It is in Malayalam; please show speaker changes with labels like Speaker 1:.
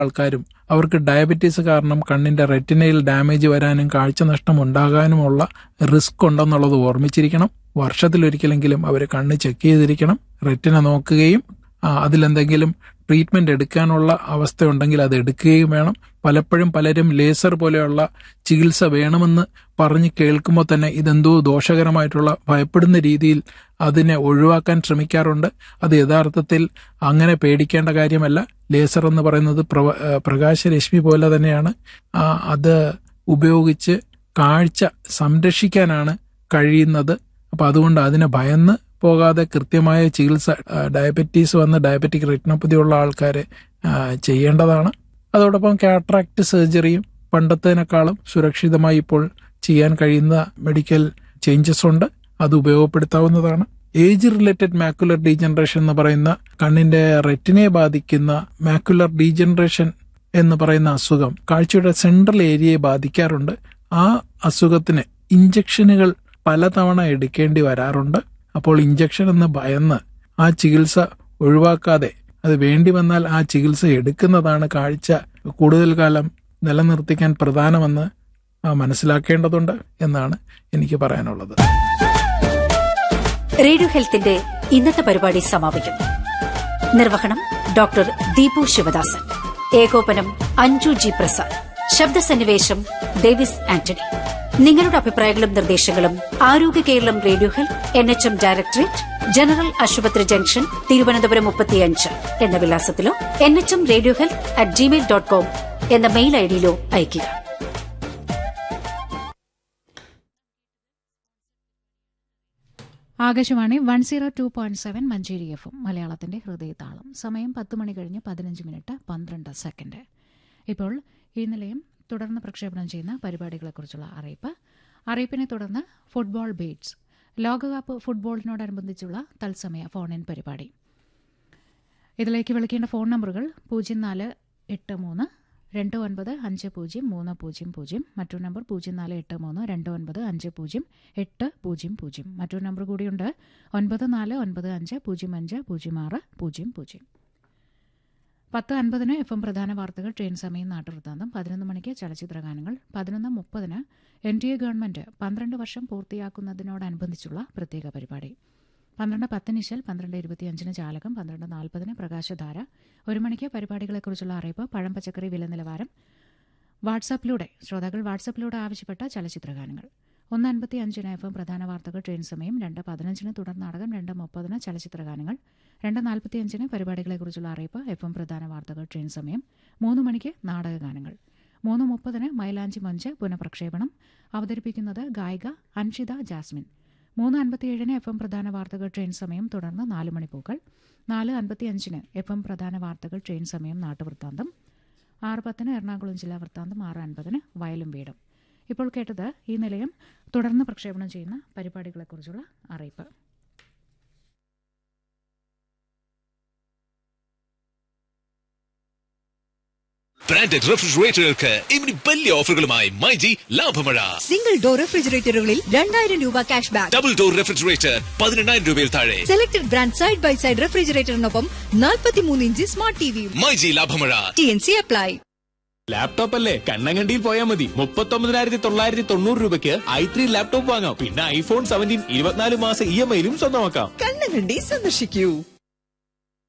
Speaker 1: ആൾക്കാരും അവർക്ക് ഡയബറ്റീസ് കാരണം കണ്ണിന്റെ റെറ്റിനയിൽ ഡാമേജ് വരാനും കാഴ്ച നഷ്ടം ഉണ്ടാകാനുമുള്ള റിസ്ക് ഉണ്ടെന്നുള്ളത് ഓർമ്മിച്ചിരിക്കണം വർഷത്തിലൊരിക്കലെങ്കിലും അവർ കണ്ണ് ചെക്ക് ചെയ്തിരിക്കണം റെറ്റിന നോക്കുകയും ആ, അതിലെന്തെങ്കിലും ട്രീറ്റ്മെന്റ് എടുക്കാനുള്ള അവസ്ഥയുണ്ടെങ്കിൽ അത് എടുക്കുകയും വേണം പലപ്പോഴും പലരും ലേസർ പോലെയുള്ള ചികിത്സ വേണമെന്ന് പറഞ്ഞ് കേൾക്കുമ്പോൾ തന്നെ ഇതെന്തോ ദോഷകരമായിട്ടുള്ള ഭയപ്പെടുന്ന രീതിയിൽ അതിനെ ഒഴിവാക്കാൻ ശ്രമിക്കാറുണ്ട് അത് യഥാർത്ഥത്തിൽ അങ്ങനെ പേടിക്കേണ്ട കാര്യമല്ല ലേസർ എന്ന് പറയുന്നത് പ്രവ- ആ, പ്രകാശരശ്മി പോലെ തന്നെയാണ് ആ, അത് ഉപയോഗിച്ച് കാഴ്ച സംരക്ഷിക്കാനാണ് കഴിയുന്നത് അപ്പൊ അതുകൊണ്ട് അതിനെ ഭയന്ന് പോകാതെ കൃത്യമായ ചികിത്സ ആ, ഡയബറ്റീസ് വന്ന് ഡയബറ്റിക് റെറ്റിനോപ്പതി ഉള്ള ആൾക്കാരെ ആ, ചെയ്യേണ്ടതാണ് അതോടൊപ്പം കാട്രാക്ട് സർജറിയും പണ്ടത്തേനേക്കാളും സുരക്ഷിതമായി ഇപ്പോൾ ചെയ്യാൻ കഴിയുന്ന മെഡിക്കൽ ചേഞ്ചസ് ഉണ്ട് അത് ഉപയോഗപ്പെടുത്താവുന്നതാണ് ഏജ് റിലേറ്റഡ് മാക്കുലർ ഡീജനറേഷൻ എന്ന് പറയുന്ന കണ്ണിന്റെ റെറ്റിനെ ബാധിക്കുന്ന മാക്കുലർ ഡീജനറേഷൻ എന്ന് പറയുന്ന അസുഖം കാഴ്ചയുടെ സെൻട്രൽ ഏരിയയെ ബാധിക്കാറുണ്ട് ആ അസുഖത്തിന് ഇഞ്ചക്ഷനുകൾ പലതവണ എടുക്കേണ്ടി വരാറുണ്ട് അപ്പോൾ ഇഞ്ചക്ഷൻ എന്ന് ഭയന്ന് ആ ചികിത്സ ഒഴിവാക്കാതെ അത് വേണ്ടി വന്നാൽ ആ ചികിത്സ എടുക്കുന്നതാണ് കാഴ്ച കൂടുതൽ കാലം നിലനിർത്തിക്കാൻ പ്രധാനമെന്ന് ആ, മനസ്സിലാക്കേണ്ടതുണ്ട് എന്നാണ് എനിക്ക് പറയാനുള്ളത്
Speaker 2: റേഡിയോ ഹെൽത്തിന്റെ ഇന്നത്തെ പരിപാടി സമാപിക്കുന്നു നിർവഹണം ഡോക്ടർ ദീപു ശിവദാസൻ ഏകോപനം അഞ്ജു ജി പ്രസാദ് ശബ്ദസന്നിവേശം ഡേവിസ് ആന്റണി നിങ്ങളുടെ അഭിപ്രായങ്ങളും നിർദ്ദേശങ്ങളും Arogya Keralam radio health N H M directorate general ആശുപത്രി ജംഗ്ഷൻ തിരുവനന്തപുരം മുപ്പത്തിയഞ്ച് എന്ന വിലാസത്തിലോ N H M radio health at Gmail dot com എന്ന മെയിൽ ഐഡിയിലോ അയയ്ക്കുക
Speaker 3: Akashvani one zero two point seven Manjeri F M മലയാളത്തിന്റെ ഹൃദയതാളം സമയം പത്ത് മണി കഴിഞ്ഞ് പതിനഞ്ച് മിനിറ്റ് പന്ത്രണ്ട് സെക്കൻഡ് ഇപ്പോൾ ഈ നിലയം തുടർന്ന് പ്രക്ഷേപണം ചെയ്യുന്ന പരിപാടികളെക്കുറിച്ചുള്ള അറിയിപ്പ് അറിയിപ്പിനെ തുടർന്ന് ഫുട്ബോൾ ബീറ്റ്സ് ലോകകപ്പ് ഫുട്ബോളിനോടനുബന്ധിച്ചുള്ള തത്സമയ ഫോൺ ഇൻ പരിപാടി ഇതിലേക്ക് വിളിക്കേണ്ട ഫോൺ നമ്പറുകൾ പൂജ്യം നാല് എട്ട് മൂന്ന് രണ്ട് ഒൻപത് അഞ്ച് പൂജ്യം മൂന്ന് പൂജ്യം പൂജ്യം മറ്റൊരു നമ്പർ പൂജ്യം നാല് എട്ട് മൂന്ന് രണ്ട് ഒൻപത് അഞ്ച് പൂജ്യം എട്ട് പൂജ്യം പൂജ്യം മറ്റൊരു നമ്പർ കൂടിയുണ്ട് ഒൻപത് നാല് ഒൻപത് അഞ്ച് പൂജ്യം അഞ്ച് പൂജ്യം ആറ് പൂജ്യം പൂജ്യം പത്ത് അൻപതിന് എഫ് എം പ്രധാന വാർത്തകൾ ട്രെയിൻ സമയം നാട്ടുവൃത്താന്തം പതിനൊന്ന് മണിക്ക് ചലച്ചിത്ര ഗാനങ്ങൾ പതിനൊന്ന് മുപ്പതിന് എൻ ഡി എ ഗവൺമെന്റ് പന്ത്രണ്ട് വർഷം പൂർത്തിയാക്കുന്നതിനോടനുബന്ധിച്ചുള്ള പ്രത്യേക പരിപാടി പന്ത്രണ്ട് പത്തിന് ഇശൽ പന്ത്രണ്ട് ഇരുപത്തിയഞ്ചിന് ജാലകം പന്ത്രണ്ട് നാൽപ്പതിന് പ്രകാശധാര ഒരു മണിക്ക് പരിപാടികളെക്കുറിച്ചുള്ള അറിയിപ്പ് പഴം പച്ചക്കറി വില നിലവാരം വാട്സാപ്പിലൂടെ ശ്രോതാക്കൾ വാട്സാപ്പിലൂടെ ആവശ്യപ്പെട്ട ചലച്ചിത്ര ഗാനങ്ങൾ ഒന്ന് അൻപത്തി അഞ്ചിന് എഫ് എം പ്രധാന വാർത്തകൾ ട്രെയിൻ സമയം രണ്ട് പതിനഞ്ചിന് തുടർ നാടകം രണ്ട് മുപ്പതിന് ചലച്ചിത്ര ഗാനങ്ങൾ രണ്ട് നാൽപ്പത്തിയഞ്ചിന് പരിപാടികളെക്കുറിച്ചുള്ള അറിയിപ്പ് എഫ് എം പ്രധാന വാർത്തകൾ ട്രെയിൻ സമയം മൂന്ന് മണിക്ക് നാടക ഗാനങ്ങൾ മൂന്ന് മുപ്പതിന് മൈലാഞ്ചി മഞ്ച് പുനഃപ്രക്ഷേപണം അവതരിപ്പിക്കുന്നത് ഗായിക അൻഷിത ജാസ്മിൻ മൂന്ന് അൻപത്തിയേഴിന് എഫ് എം പ്രധാന വാർത്തകൾ ട്രെയിൻ സമയം തുടർന്ന് നാല് മണിപ്പൂക്കൾ നാല് അൻപത്തിയഞ്ചിന് എഫ് എം പ്രധാന വാർത്തകൾ ട്രെയിൻ സമയം നാട്ടുവൃത്താന്തം ആറ് പത്തിന് എറണാകുളം ജില്ലാ വൃത്താന്തം ആറ് അൻപതിന് വയലും വീടും ഇപ്പോൾ കേട്ടത് ഈ നിലയം തുടർന്ന് പ്രക്ഷേപണം ചെയ്യുന്ന പരിപാടികളെക്കുറിച്ചുള്ള അറിയിപ്പ്
Speaker 4: ബ്രാൻഡഡ് റെഫ്രിജറേറ്ററുകൾക്ക് ഇനി വലിയ ഓഫറുകളുമായി മൈജി ലാഭമഴ
Speaker 5: സിംഗിൾ ഡോർ റെഫ്രിജറേറ്ററുകളിൽ രണ്ടായിരം രൂപ cash back
Speaker 4: double door refrigerator പതിനെണ്ണായിരം രൂപയിൽ താഴെ
Speaker 5: selected brand side by side റെഫ്രിജറേറ്ററിനൊപ്പം നാൽപ്പത്തിമൂന്ന് ഇഞ്ച് സ്മാർട്ട് ടിവിയും
Speaker 4: മൈജി ലാഭമഴ
Speaker 5: T N C apply
Speaker 6: laptop അല്ലേ കണ്ണങ്കണ്ടിയിൽ പോയാൽ മതി മുപ്പത്തൊമ്പതിനായിരത്തി തൊള്ളായിരത്തി തൊണ്ണൂറ് രൂപയ്ക്ക് ഐ ത്രീ ലാപ്ടോപ്പ് വാങ്ങാം പിന്നെ ഐഫോൺ സെവൻറ്റീൻ ഇരുപത്തിനാല് മാസം ഇ എം ഐയിലും സ്വന്തമാക്കാം
Speaker 5: കണ്ണങ്കണ്ടി സന്ദർശിക്കൂ